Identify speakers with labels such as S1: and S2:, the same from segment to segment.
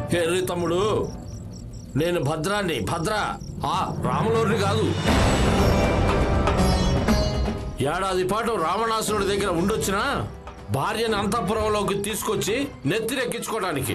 S1: ఎర్రి తమ్ముడు నేను భద్రాన్ని భద్ర ఆ రాములోని కాదు ఏడాది పాటు రావణాసురుడి దగ్గర ఉండొచ్చినా భార్యని అంతఃపురంలోకి తీసుకొచ్చి నెత్తిరెక్కించుకోవడానికి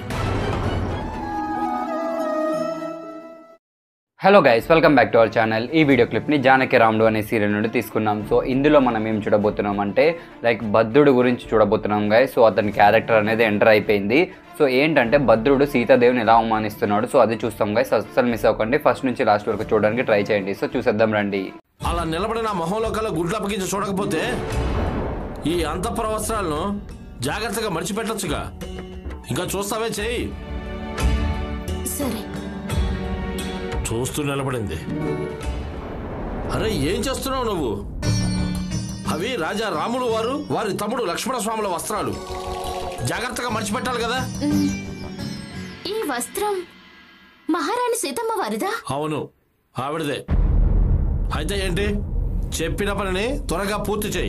S2: hello guys welcome back to our channel ఈ వీడియో క్లిప్ని జానకి రాముడు అనే సీరియల్ నుండి తీసుకున్నాం సో ఇందులో మనం ఏం చూడబోతున్నాం అంటే లైక్ భద్రుడు గురించి చూడబోతున్నాం గైస్ సో అతని క్యారెక్టర్ అనేది ఎంటర్ అయిపోయింది సో ఏంటంటే భద్రుడు సీతాదేవిని ఎలా అవమానిస్తున్నాడు సో అది చూస్తాం గైస్ అస్సలు మిస్ అవ్వకండి ఫస్ట్ నుంచి లాస్ట్ వరకు చూడడానికి ట్రై చేయండి సో చూసేద్దాం రండి
S1: అలా నిలబడిన మొహంలో కల్లా గుడ్లు అప్పగించి చూడకపోతే ఈ అంతఃపుర వస్త్రాలను జాగ్రత్తగా మడిచిపెట్టచ్చుగా ఇంకా చూస్తావే చెయ్యి
S3: సరే
S1: చూస్తూ నిలబడింది అరే ఏం చేస్తున్నావు నువ్వు అవి రాజా రాములు వారు వారి తమ్ముడు లక్ష్మణ స్వాముల వస్త్రాలు జాగ్రత్తగా మడిచిపెట్టాలి కదా
S3: ఈ వస్త్రం మహారాణి సీతమ్మ వారిదా
S1: అవును ఆవిడదే అయితే ఏంటి చెప్పిన పనిని త్వరగా పూర్తి చేయి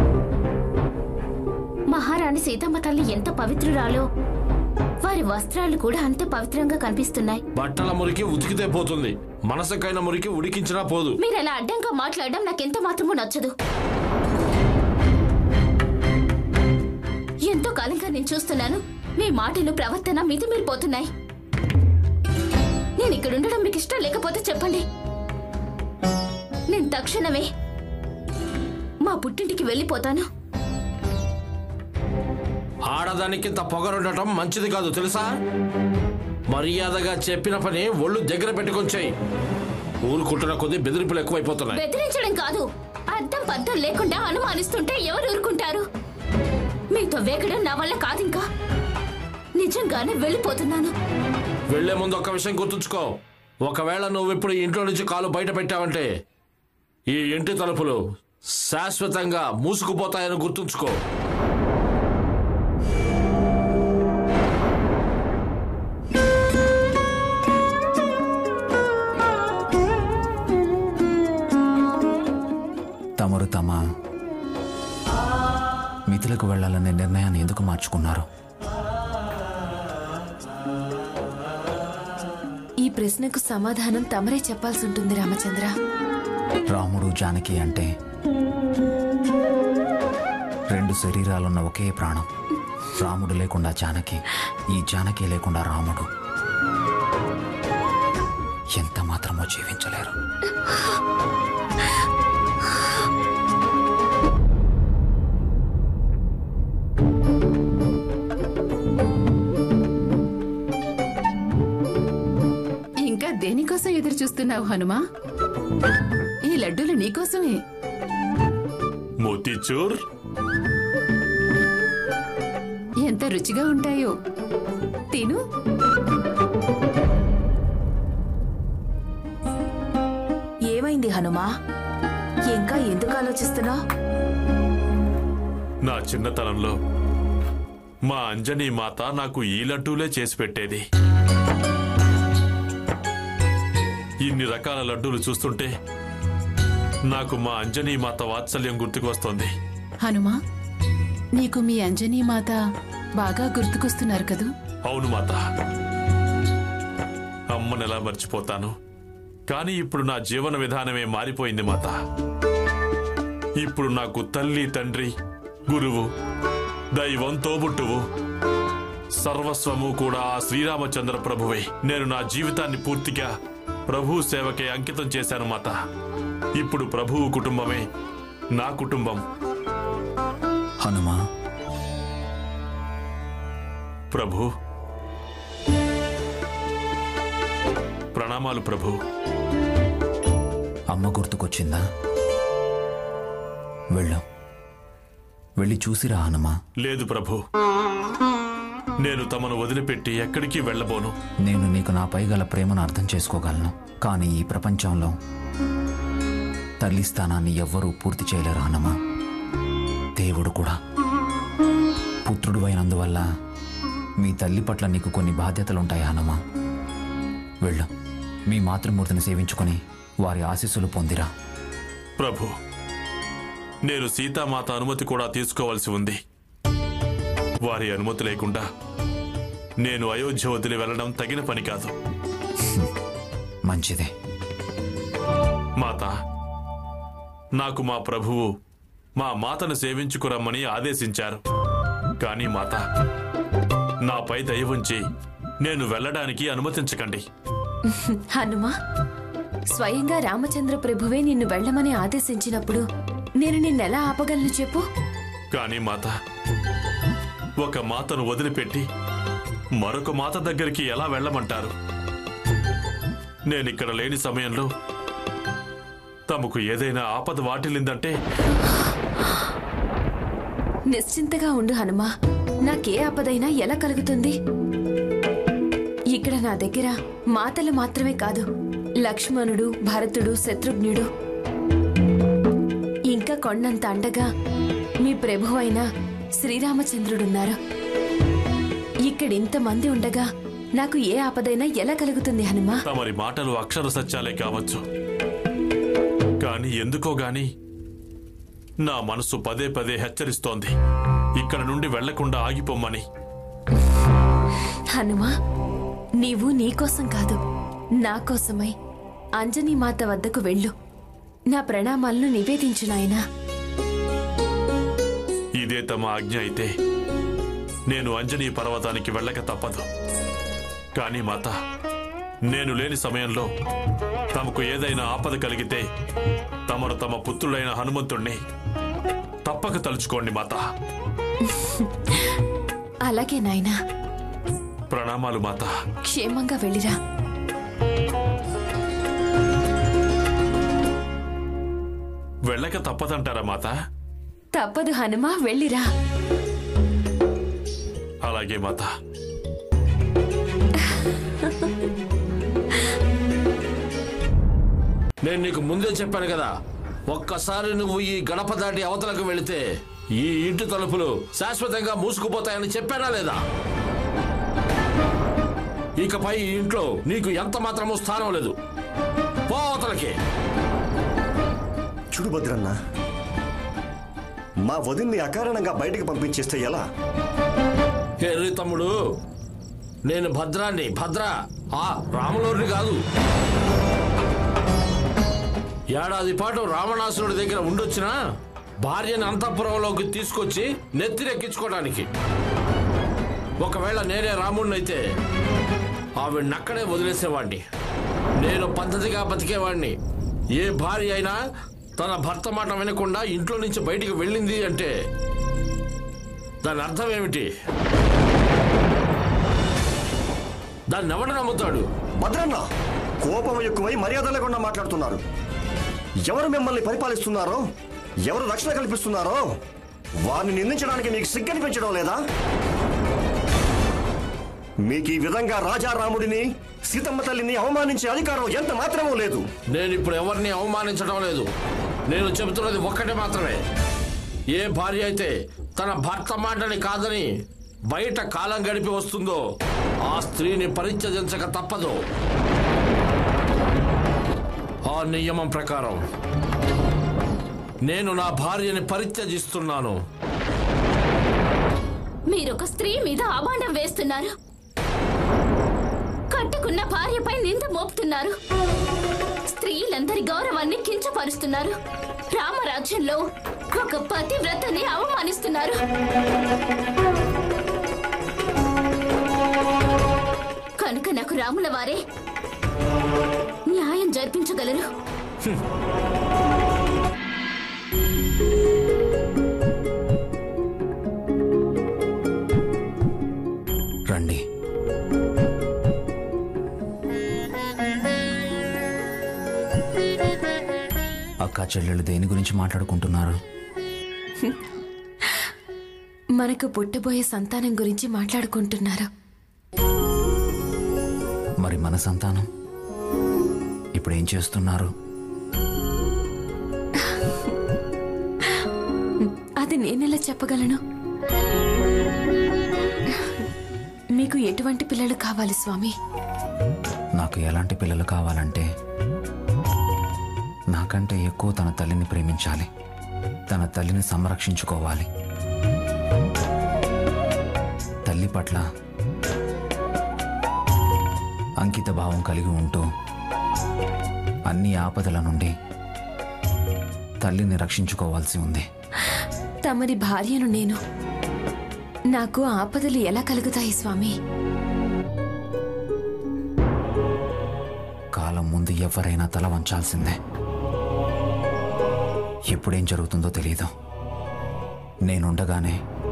S3: మహారాణి సీతమ్మ తల్లి ఎంత పవిత్రురాలో వారి వస్త్రాలు కూడా అంతే పవిత్రంగా కనిపిస్తున్నాయి
S1: బట్టల మురికి ఉతికితే పోతుంది మనసుకైన మురికి ఉడికించినా పోదు
S3: మీరు అలా అడ్డంగా మాట్లాడడం నాకెంత మాత్రమూ నచ్చదు ఎంతో కాలంగా నేను చూస్తున్నాను మీ మాటలు ప్రవర్తన మితిమీరిపోతున్నాయి నేను ఇక్కడ ఉండడం మీకు ఇష్టం లేకపోతే చెప్పండి నేను తక్షణమే మా పుట్టింటికి వెళ్ళిపోతాను
S1: ఆడదానికి ఇంత పొగరుండటం మంచిది కాదు తెలుసా మర్యాదగా చెప్పిన పని ఒళ్ళు దగ్గర పెట్టుకొని చెయ్యి ఊరుకుంటున్న కొద్దీ బెదిరింపులు ఎక్కువైపోతున్నాయి
S3: బెదిరించడం కాదు అర్థం పద్ధం లేకుండా అనుమానిస్తుంటే ఎవరు ఊరుకుంటారు మీతో వేగడం నా వల్ల కాదు ఇంకా నిజంగానే వెళ్ళిపోతున్నాను
S1: వెళ్లే ముందు ఒక విషయం గుర్తుంచుకో ఒకవేళ నువ్వు ఇప్పుడు ఈ ఇంట్లో నుంచి కాలు బయట పెట్టావంటే ఈ ఇంటి తలుపులు శాశ్వతంగా మూసుకుపోతాయని గుర్తుంచుకో
S4: తమరు తమ మిథులకు వెళ్లాలనే నిర్ణయాన్ని ఎందుకు మార్చుకున్నారు
S5: ఈ ప్రశ్నకు సమాధానం తమరే చెప్పాల్సి ఉంటుంది రామచంద్ర
S4: రాముడు జానకి అంటే రెండు శరీరాలున్న ఒకే ప్రాణం రాముడు లేకుండా జానకి ఈ జానకి లేకుండా రాముడు ఎంత మాత్రమో జీవించలేరు
S5: ఇంకా దేనికోసం ఎదురు చూస్తున్నావు హనుమా ఈ లడ్డూలు నీకోసమే
S6: మోతీచూర్
S5: ఎంత రుచిగా ఉంటాయో తిను
S7: ఏమైంది హనుమా ఇంకా ఎందుకు ఆలోచిస్తున్నావు
S6: నా చిన్నతనంలో మా అంజనీ మాత నాకు ఈ లడ్డూలే చేసి పెట్టేది ఇన్ని రకాల లడ్డూలు చూస్తుంటే నాకు మా అంజనీ మాత వాత్సల్యం గుర్తుకొస్తోంది
S5: హనుమా నీకు మీ అంజనీ మాత బాగా గుర్తుకొస్తున్నారు కదూ
S6: అవును మాత అమ్మని ఎలా మర్చిపోతాను కానీ ఇప్పుడు నా జీవన విధానమే మారిపోయింది మాత ఇప్పుడు నాకు తల్లి తండ్రి గురువు దైవం తోబుట్టువు సర్వస్వము కూడా ఆ శ్రీరామచంద్ర ప్రభువే నేను నా జీవితాన్ని పూర్తిగా ప్రభు సేవకే అంకితం చేశాను మాత ఇప్పుడు ప్రభువు కుటుంబమే నా కుటుంబం
S4: హనుమా
S6: ప్రభు ప్రణామాలు ప్రభు
S4: అమ్మ గుర్తుకొచ్చిందా వెళ్ళు వెళ్ళి చూసిరా హనుమా
S6: లేదు ప్రభు నేను తమను వదిలిపెట్టి ఎక్కడికి వెళ్ళబోను
S4: నేను నీకు నాపై గల ప్రేమను అర్థం చేసుకోగలను కానీ ఈ ప్రపంచంలో తల్లి స్థానాన్ని ఎవ్వరూ పూర్తి చేయలేరు హనుమా దేవుడు కూడా పుత్రుడు అయినందువల్ల మీ తల్లి పట్ల నీకు కొన్ని బాధ్యతలుంటాయి హనుమా వెళ్ళు మీ మాతృమూర్తిని సేవించుకొని వారి ఆశీస్సులు పొందిరా
S6: ప్రభు నేను సీతామాత అనుమతి కూడా తీసుకోవాల్సి ఉంది వారి అనుమతి లేకుండా నేను అయోధ్య వదిలి వెళ్ళడం తగిన పని కాదు
S4: మంచిదే
S6: మాత నాకు మా ప్రభువు మా మాతను సేవించుకురమ్మని ఆదేశించారు కానీ మాత నాపై దయ ఉంచి నేను వెళ్ళడానికి అనుమతించకండి
S7: హనుమా స్వయంగా రామచంద్ర ప్రభువే నిన్ను వెళ్ళమని ఆదేశించినప్పుడు నేను నిన్నెలా ఆపగలను చెప్పు
S6: కానీ మాత ఒక మాతను వదిలిపెట్టి మరొక మాత దగ్గరికి ఎలా వెళ్ళమంటారు నేనిక్కడ లేని సమయంలో తమకు ఏదైనా ఆపద వాటిల్లిందంటే
S7: నిశ్చింతగా ఉండు హనుమా నాకే ఆపదైనా ఎలా కలుగుతుంది ఇక్కడ నా దగ్గర మాతలు మాత్రమే కాదు లక్ష్మణుడు భరతుడు శత్రుఘ్నుడు ఇంకా కొండంత అండగా మీ ప్రభు అయిన శ్రీరామచంద్రుడున్నారు ఇక్కడ ఇంతమంది ఉండగా నాకు ఏ ఆపదైనా ఎలా కలుగుతుంది హనుమా
S6: తమరి మాటలు అక్షర సత్యాలే కావచ్చు కానీ ఎందుకో గాని నా మనసు పదే పదే హెచ్చరిస్తోంది ఇక్కడ నుండి వెళ్లకుండా ఆగిపోమ్మని
S7: హనుమా నీవు నీకోసం కాదు నా కోసమై అంజనీ మాత వద్దకు వెళ్ళు నా ప్రణామాలను నివేదించు నాయనా
S6: ఇదే తమ ఆజ్ఞ అయితే నేను అంజనీ పర్వతానికి వెళ్ళక తప్పదు కానీ మాత నేను లేని సమయంలో తమకు ఏదైనా ఆపద కలిగితే తమరు తమ పుత్రుడైన హనుమంతుణ్ణి తప్పక తలుచుకోండి మాత
S7: అలాగే నాయనా
S6: ప్రణామాలు మాత
S7: క్షేమంగా వెళ్ళిరా
S6: వెళ్ళక తప్పదంటారా మాత
S7: తప్పదు హనుమా వెళ్ళిరా
S6: అలాగే మాత
S1: నేను నీకు ముందే చెప్పాను కదా ఒక్కసారి నువ్వు ఈ గడప దాటి అవతలకు వెళితే ఈ ఇంటి తలుపులు శాశ్వతంగా మూసుకుపోతాయని చెప్పానా లేదా ఇకపై ఈ ఇంట్లో నీకు ఎంత మాత్రమూ స్థానం లేదు పో అవతలకి
S8: చూడు భద్రన్న మా వదిన్ని అకారణంగా బయటికి పంపించేస్తే ఎలా
S1: ఎర్రి తమ్ముడు నేను భద్రాన్ని భద్ర ఆ రాములోని కాదు ఏడాది పాటు రావణాసురుడి దగ్గర ఉండొచ్చినా భార్యని అంతఃపురంలోకి తీసుకొచ్చి నెత్తిరెక్కించుకోవడానికి ఒకవేళ నేనే రాముడినైతే ఆవిడ్ని అక్కడే వదిలేసేవాడిని నేను పద్ధతిగా బతికేవాడిని ఏ భార్య అయినా తన భర్త మాట వినకుండా ఇంట్లో నుంచి బయటికి వెళ్ళింది అంటే దాని అర్థం ఏమిటి దాన్ని ఎవడు నమ్ముతాడు
S8: భద్రన్న కోపం ఎక్కువై మర్యాద లేకుండా మాట్లాడుతున్నారు ఎవరు మిమ్మల్ని పరిపాలిస్తున్నారో ఎవరు రక్షణ కల్పిస్తున్నారో వారిని నిందించడానికి మీకు సిగ్గనిపించడం లేదా మీకు ఈ విధంగా రాజారాముడిని సీతమ్మ తల్లిని అవమానించే అధికారం ఎంత మాత్రమూ లేదు
S1: నేను ఇప్పుడు ఎవరిని అవమానించడం లేదు నేను చెబుతున్నది ఒక్కటే మాత్రమే ఏ భార్య అయితే తన భర్త మాటని కాదని బయట కాలం గడిపి వస్తుందో ఆ స్త్రీని పరిత్యజించక తప్పదు ఆ నియమం ప్రకారం నేను నా భార్యని పరిత్యజిస్తున్నాను
S3: మీరొక స్త్రీ మీద అభాండం వేస్తున్నారు కట్టుకున్న భార్యపై నింద మోపుతున్నారు స్త్రీలందరి గౌరవాన్ని కించపరుస్తున్నారు రామరాజ్యంలో ఒక పతివ్రతని అవమానిస్తున్నారు కనుక నాకు రాముల వారే న్యాయం జరిపించగలరు
S4: రండి అక్క చెల్లెళ్ళు దేని గురించి మాట్లాడుకుంటున్నారు
S7: మనకు పుట్టబోయే సంతానం గురించి మాట్లాడుకుంటున్నారు
S4: మరి మన సంతానం ఇప్పుడు ఏం చేస్తున్నారు
S7: అది నేనెలా చెప్పగలను మీకు ఎటువంటి పిల్లలు కావాలి స్వామి
S4: నాకు ఎలాంటి పిల్లలు కావాలంటే నాకంటే ఎక్కువ తన తల్లిని ప్రేమించాలి తన తల్లిని సంరక్షించుకోవాలి తల్లి పట్ల అంకిత భావం కలిగి ఉంటూ అన్ని ఆపదల నుండి తల్లిని రక్షించుకోవాల్సి ఉంది
S7: తమరి భార్యను నేను నాకు ఆపదలు ఎలా కలుగుతాయి స్వామి
S4: కాలం ముందు ఎవరైనా తల వంచాల్సిందే ఎప్పుడేం జరుగుతుందో తెలియదు నేనుండగానే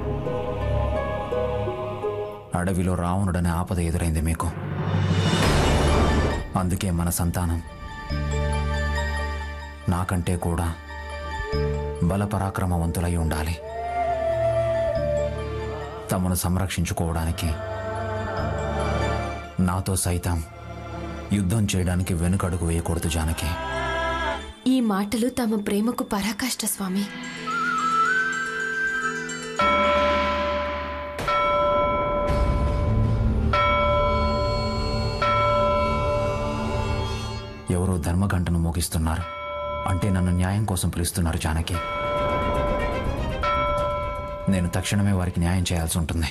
S4: అడవిలో రావణుడనే ఆపద ఎదురైంది మీకు అందుకే మన సంతానం నాకంటే కూడా బలపరాక్రమవంతులై ఉండాలి తమను సంరక్షించుకోవడానికి నాతో సైతం యుద్ధం చేయడానికి వెనుకడుగు వేయకూడదు జానకి
S7: ఈ మాటలు తమ ప్రేమకు పరాకాష్ట స్వామి
S4: ఎవరో ధర్మగంటను మోగిస్తున్నారు అంటే నన్ను న్యాయం కోసం పిలుస్తున్నారు జానకి నేను తక్షణమే వారికి న్యాయం చేయాల్సి ఉంటుంది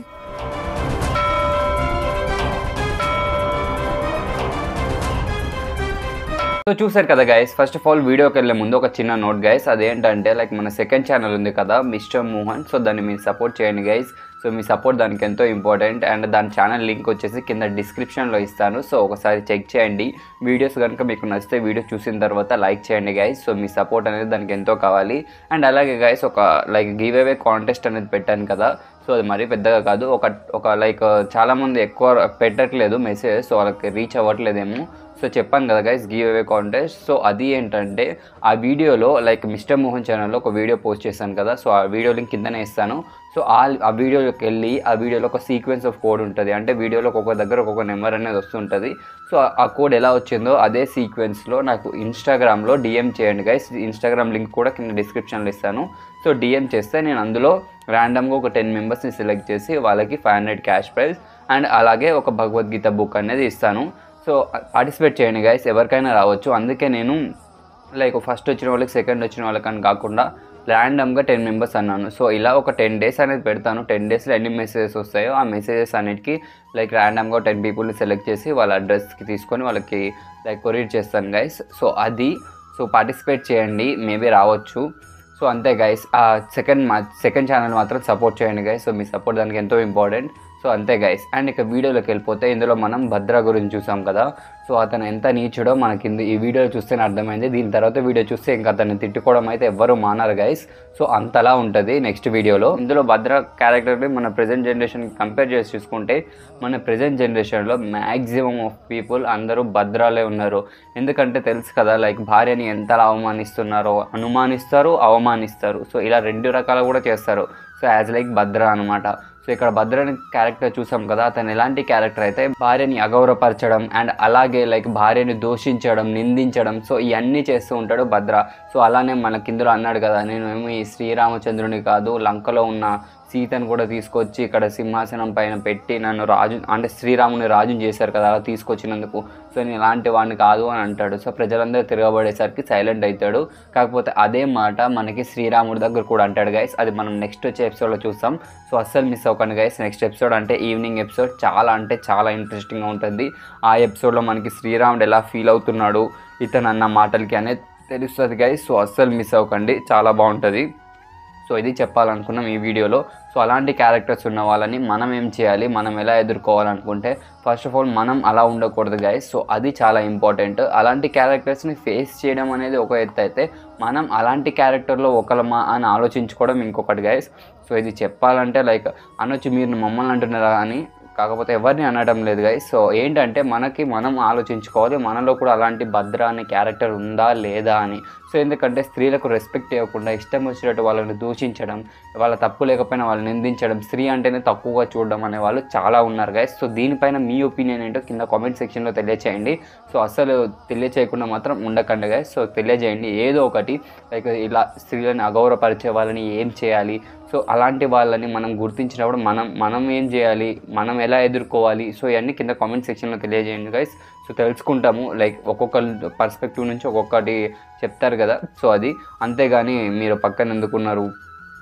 S2: సో చూసారు కదా గైస్ ఫస్ట్ ఆఫ్ ఆల్ వీడియోకి వెళ్ళే ముందు ఒక చిన్న నోట్ గైస్ అదేంటంటే లైక్ మన సెకండ్ ఛానల్ ఉంది కదా మిస్టర్ మోహన్ సో దాన్ని మీరు సపోర్ట్ చేయండి గైస్ సో మీ సపోర్ట్ దానికి ఎంతో ఇంపార్టెంట్ అండ్ దాని ఛానల్ లింక్ వచ్చేసి కింద డిస్క్రిప్షన్లో ఇస్తాను సో ఒకసారి చెక్ చేయండి వీడియోస్ కనుక మీకు నచ్చితే వీడియో చూసిన తర్వాత లైక్ చేయండి గైస్ సో మీ సపోర్ట్ అనేది దానికి ఎంతో కావాలి అండ్ అలాగే గైస్ ఒక లైక్ గివ్ అవే కాంటెస్ట్ అనేది పెట్టాను కదా సో అది మరీ పెద్దగా కాదు ఒక ఒక లైక్ చాలామంది ఎక్కువ పెట్టట్లేదు మెసేజ్ సో వాళ్ళకి రీచ్ అవ్వట్లేదేమో సో చెప్పాను కదా guys give away contest so అది ఏంటంటే ఆ వీడియోలో లైక్ మిస్టర్ మోహన్ ఛానల్లో ఒక వీడియో పోస్ట్ చేశాను కదా సో ఆ వీడియో లింక్ కిందనే ఇస్తాను సో ఆ ఆ వీడియోలోకి వెళ్ళి ఆ వీడియోలో ఒక సీక్వెన్స్ ఆఫ్ కోడ్ ఉంటుంది అంటే వీడియోలో ఒక్కొక్క దగ్గర ఒక్కొక్క నెంబర్ అనేది వస్తుంటుంది సో ఆ- ఆ కోడ్ ఎలా వచ్చిందో అదే సీక్వెన్స్లో నాకు ఇన్స్టాగ్రామ్లో డిఎం చేయండి గైస్ ఇన్స్టాగ్రామ్ లింక్ కూడా కింద డిస్క్రిప్షన్లో ఇస్తాను సో డిఎం చేస్తే నేను అందులో ర్యాండమ్గా ఒక టెన్ మెంబర్స్ని సెలెక్ట్ చేసి వాళ్ళకి five hundred cash prize and అలాగే ఒక భగవద్గీత బుక్ అనేది ఇస్తాను సో పార్టిసిపేట్ చేయండి గైస్ ఎవరికైనా రావచ్చు అందుకే నేను లైక్ ఫస్ట్ వచ్చిన వాళ్ళకి సెకండ్ వచ్చిన వాళ్ళకని కాకుండా ర్యాండమ్గా టెన్ మెంబర్స్ అన్నాను సో ఇలా ఒక టెన్ డేస్ అనేది పెడతాను టెన్ డేస్లో ఎన్ని మెసేజెస్ వస్తాయో ఆ మెసేజెస్ అన్నిటికీ లైక్ ర్యాండమ్గా టెన్ పీపుల్ని సెలెక్ట్ చేసి వాళ్ళ అడ్రస్కి తీసుకొని వాళ్ళకి లైక్ కొరియర్ చేస్తాను గైస్ సో అది సో పార్టిసిపేట్ చేయండి మేబీ రావచ్చు సో అంతే గైస్ ఆ సెకండ్ మా సెకండ్ ఛానల్ మాత్రం సపోర్ట్ చేయండి గైస్ సో మీ సపోర్ట్ దానికి ఎంతో ఇంపార్టెంట్ సో అంతే గైస్ అండ్ ఇక వీడియోలోకి వెళ్ళిపోతే ఇందులో మనం భద్ర గురించి చూసాం కదా సో అతను ఎంత నీచుడో మనకి ఇందు- ఈ వీడియో చూస్తేనే అర్థమైంది దీని తర్వాత వీడియో చూస్తే ఇంకా అతన్ని తిట్టుకోవడం అయితే ఎవ్వరు మానరు గైస్ సో అంతలా ఉంటుంది నెక్స్ట్ వీడియోలో ఇందులో భద్ర క్యారెక్టర్ని మన ప్రజెంట్ జనరేషన్ కంపేర్ చేసి చూసుకుంటే మన ప్రజెంట్ జనరేషన్లో మ్యాక్సిమం ఆఫ్ పీపుల్ అందరూ భద్రాలే ఉన్నారు ఎందుకంటే తెలుసు కదా లైక్ భార్యని ఎంతలా అవమానిస్తున్నారో అనుమానిస్తారు అవమానిస్తారు సో ఇలా రెండు రకాలు కూడా చేస్తారు సో యాజ్ లైక్ భద్ర అనమాట సో ఇక్కడ భద్ర అనే క్యారెక్టర్ చూసాం కదా అతను ఎలాంటి క్యారెక్టర్ అయితే భార్యని అగౌరవపరచడం అండ్ అలాగే లైక్ భార్యని దూషించడం నిందించడం సో ఇవన్నీ చేస్తూ ఉంటాడు భద్ర సో అలానే మన కిందలో అన్నాడు కదా నేను ఏమి శ్రీరామచంద్రుని కాదు లంకలో ఉన్న సీతను కూడా తీసుకొచ్చి ఇక్కడ సింహాసనం పైన పెట్టి నన్ను రాజు అంటే శ్రీరాముని రాజుని చేశారు కదా అలా తీసుకొచ్చినందుకు సో నేను ఇలాంటి వాడిని కాదు అని అంటాడు సో ప్రజలందరూ తిరగబడేసరికి సైలెంట్ అవుతాడు కాకపోతే అదే మాట మనకి శ్రీరాముడి దగ్గర కూడా అంటాడు గైస్ అది మనం నెక్స్ట్ వచ్చే ఎపిసోడ్లో చూస్తాం సో అస్సలు మిస్ అవ్వకండి గైస్ నెక్స్ట్ ఎపిసోడ్ అంటే ఈవినింగ్ ఎపిసోడ్ చాలా అంటే చాలా ఇంట్రెస్టింగ్గా ఉంటుంది ఆ ఎపిసోడ్లో మనకి శ్రీరాముడు ఎలా ఫీల్ అవుతున్నాడు ఇతను అన్న మాటలకి అనేది తెలుస్తుంది గైస్ సో అస్సలు మిస్ అవ్వకండి చాలా బాగుంటుంది సో ఇది చెప్పాలనుకున్నాం ఈ వీడియోలో సో అలాంటి క్యారెక్టర్స్ ఉన్న వాళ్ళని మనం ఏం చేయాలి మనం ఎలా ఎదుర్కోవాలనుకుంటే ఫస్ట్ ఆఫ్ ఆల్ మనం అలా ఉండకూడదు గైస్ సో అది చాలా ఇంపార్టెంట్ అలాంటి క్యారెక్టర్స్ని ఫేస్ చేయడం అనేది ఒక ఎత్తు అయితే మనం అలాంటి క్యారెక్టర్లో ఒకలమా అని ఆలోచించుకోవడం ఇంకొకటి గైస్ సో ఇది చెప్పాలంటే లైక్ అనొచ్చు మీరు మమ్మల్ని అంటున్నారా అని కాకపోతే ఎవరిని అనడం లేదు గైస్ సో ఏంటంటే మనకి మనం ఆలోచించుకోవాలి మనలో కూడా అలాంటి భద్ర అనే క్యారెక్టర్ ఉందా లేదా అని సో ఎందుకంటే స్త్రీలకు రెస్పెక్ట్ ఇవ్వకుండా ఇష్టం వచ్చినట్టు వాళ్ళని దూషించడం వాళ్ళ తప్పు లేకపోయినా వాళ్ళని నిందించడం స్త్రీ అంటేనే తక్కువగా చూడడం అనే వాళ్ళు చాలా ఉన్నారు గైస్ సో దీనిపైన మీ ఒపీనియన్ ఏంటో కింద కామెంట్ సెక్షన్లో తెలియచేయండి సో అసలు తెలియచేయకుండా మాత్రం ఉండకండి గైస్ సో తెలియజేయండి ఏదో ఒకటి లైక్ ఇలా స్త్రీలను అగౌరవపరిచే వాళ్ళని ఏం చేయాలి సో అలాంటి వాళ్ళని మనం గుర్తించినప్పుడు మనం మనం ఏం చేయాలి మనం ఎలా ఎదుర్కోవాలి సో ఇవన్నీ కింద కామెంట్ సెక్షన్లో తెలియజేయండి గైస్ సో తెలుసుకుంటాము లైక్ ఒక్కొక్క పర్స్పెక్టివ్ నుంచి ఒక్కొక్కటి చెప్తారు కదా సో అది అంతేగాని మీరు పక్కన ఎందుకున్నారు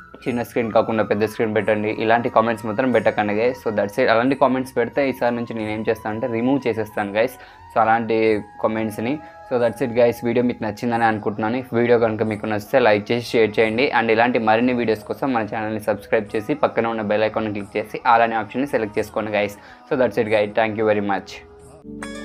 S2: చిన్న స్క్రీన్ కాకుండా పెద్ద స్క్రీన్ పెట్టండి ఇలాంటి కామెంట్స్ మాత్రం పెట్టకండి గైస్ సో దట్స్ ఇట్ అలాంటి కామెంట్స్ పెడితే ఈసారి నుంచి నేను ఏం చేస్తాను అంటే రిమూవ్ చేసేస్తాను గైస్ సో అలాంటి కామెంట్స్ని so that's it guys video మీకు నచ్చిందని అనుకుంటున్నాను ఈ వీడియో కనుక మీకు నచ్చితే లైక్ చేసి షేర్ చేయండి అండ్ ఇలాంటి మరిన్ని వీడియోస్ కోసం మన ఛానల్ని సబ్స్క్రైబ్ చేసి పక్కన ఉన్న బెల్ ఐకాన్ క్లిక్ చేసి అలానే ఆప్షన్ని సెలెక్ట్ చేసుకోండి guys so that's it guys thank you very much